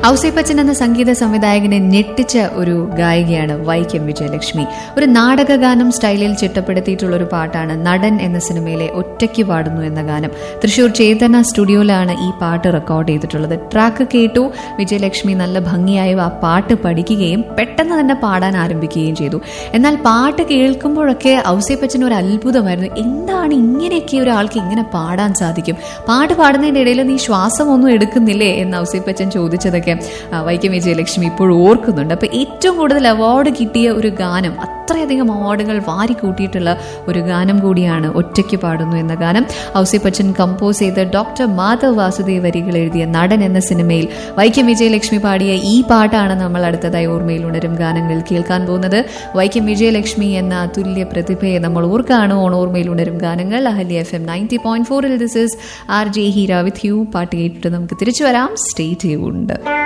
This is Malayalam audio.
ഔസേപ്പച്ചൻ എന്ന സംഗീത സംവിധായകനെ ഞെട്ടിച്ച ഒരു ഗായികയാണ് വൈക്കം വിജയലക്ഷ്മി ഒരു നാടകഗാനം സ്റ്റൈലിൽ ചിട്ടപ്പെടുത്തിയിട്ടുള്ള ഒരു പാട്ടാണ് നടൻ എന്ന സിനിമയിലെ ഒറ്റയ്ക്ക് പാടുന്നു എന്ന ഗാനം തൃശൂർ ചേതന സ്റ്റുഡിയോയിലാണ് ഈ പാട്ട് റെക്കോർഡ് ചെയ്തിട്ടുള്ളത് ട്രാക്ക് കേട്ടു വിജയലക്ഷ്മി നല്ല ഭംഗിയായി ആ പാട്ട് പഠിക്കുകയും പെട്ടെന്ന് തന്നെ പാടാൻ ആരംഭിക്കുകയും ചെയ്തു എന്നാൽ പാട്ട് കേൾക്കുമ്പോഴൊക്കെ ഔസേപ്പച്ചൻ ഒരു അത്ഭുതമായിരുന്നു എന്താണ് ഇങ്ങനെയൊക്കെ ഒരാൾക്ക് ഇങ്ങനെ പാടാൻ സാധിക്കും പാട്ട് പാടുന്നതിന്റെ ഇടയിൽ നീ ശ്വാസം ഒന്നും എടുക്കുന്നില്ലേ എന്ന് ഔസേപ്പച്ചൻ ചോദിച്ചതൊക്കെ ആ, വൈക്കം വിജയലക്ഷ്മി ഇപ്പോഴും ഓർക്കുന്നുണ്ട് അപ്പൊ ഏറ്റവും കൂടുതൽ അവാർഡ് കിട്ടിയ ഒരു ഗാനം അത്രയധികം അവാർഡുകൾ വാരി കൂട്ടിയിട്ടുള്ള ഒരു ഗാനം കൂടിയാണ് ഒറ്റയ്ക്ക് പാടുന്നു എന്ന ഗാനം ഔസേപ്പച്ചൻ കമ്പോസ് ചെയ്ത് ഡോക്ടർ മാധവ് വാസുദേവ് വരികൾ എഴുതിയ നടൻ എന്ന സിനിമയിൽ വൈക്കം വിജയലക്ഷ്മി പാടിയ ഈ പാട്ടാണ് നമ്മൾ അടുത്തതായി ഓർമ്മയിൽ ഉണരും ഗാനങ്ങൾ കേൾക്കാൻ പോകുന്നത് വൈക്കം വിജയലക്ഷ്മി എന്ന അതുല്യ പ്രതിഭയെ നമ്മൾ ഓർക്കാണ് ഓൺ ഓർമ്മയിൽ ഉണരും ഗാനങ്ങൾ അഹല്യ എഫ് എം നയൻറ്റി പോയിന്റ് ഫോറിൽ this is R J Heera with you പാട്ട് കേട്ടിട്ട് നമുക്ക് തിരിച്ചു വരാം സ്റ്റേ ട്യൂൺഡ്